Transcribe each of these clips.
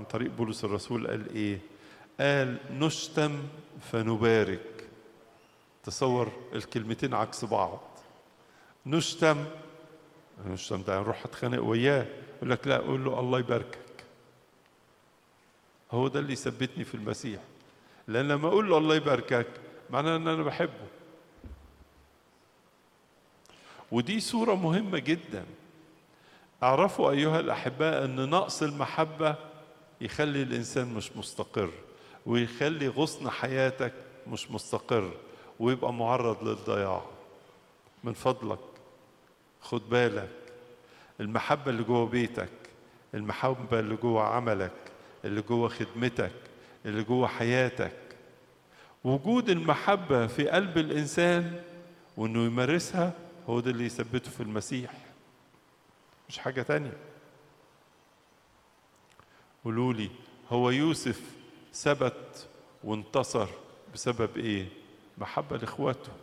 عن طريق بولس الرسول قال ايه قال نشتم فنبارك تصور الكلمتين عكس بعض نشتم نشتم ده نروح اتخانق وياه يقول لك لا قول له الله يباركك هو ده اللي يثبتني في المسيح لان لما اقول له الله يباركك معناه ان انا بحبه ودي صورة مهمة جدا اعرفوا أيها الأحباء أن نقص المحبة يخلي الإنسان مش مستقر ويخلي غصن حياتك مش مستقر ويبقى معرض للضياع من فضلك خد بالك المحبة اللي جوه بيتك المحبة اللي جوه عملك اللي جوه خدمتك اللي جوه حياتك وجود المحبة في قلب الإنسان وإنه يمارسها هو ده اللي يثبته في المسيح مش حاجة تانية قولوا لي هو يوسف ثبت وانتصر بسبب ايه محبة لاخواته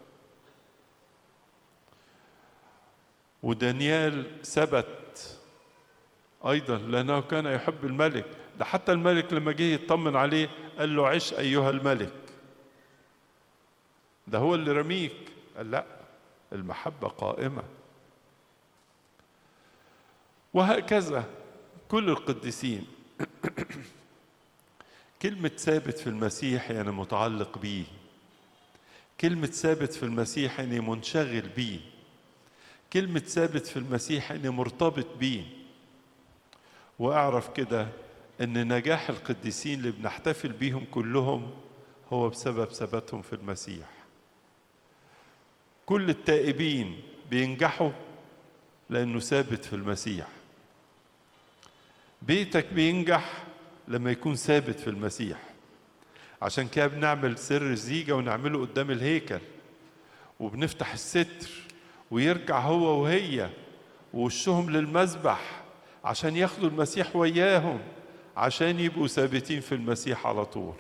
ودانيال ثبت ايضا لانه كان يحب الملك ده حتى الملك لما جه يطمن عليه قال له عش ايها الملك ده هو اللي رميك قال لا المحبة قائمة وهكذا كل القديسين كلمة ثابت في المسيح يعني متعلق بيه كلمة ثابت في المسيح يعني منشغل بيه كلمة ثابت في المسيح يعني مرتبط بيه واعرف كده ان نجاح القديسين اللي بنحتفل بيهم كلهم هو بسبب ثباتهم في المسيح كل التائبين بينجحوا لانه ثابت في المسيح بيتك بينجح لما يكون ثابت في المسيح عشان كده بنعمل سر الزيجة ونعمله قدام الهيكل وبنفتح الستر ويرجع هو وهي ووشهم للمذبح عشان ياخدوا المسيح وياهم عشان يبقوا ثابتين في المسيح على طول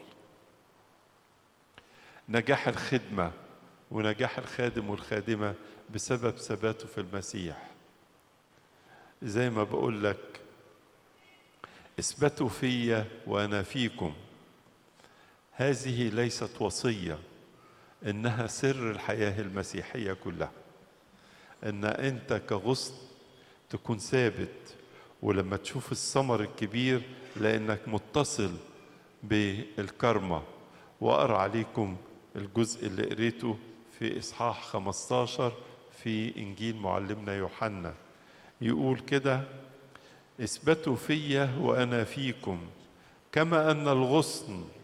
نجاح الخدمة ونجاح الخادم والخادمة بسبب ثباته في المسيح زي ما بقول لك اثبتوا في وانا فيكم هذه ليست وصيه انها سر الحياه المسيحيه كلها ان انت كغصن تكون ثابت ولما تشوف الثمر الكبير لانك متصل بالكرمه واقرا عليكم الجزء اللي قريته في اصحاح 15 في انجيل معلمنا يوحنا يقول كده اثبتوا في وانا فيكم كما ان الغصن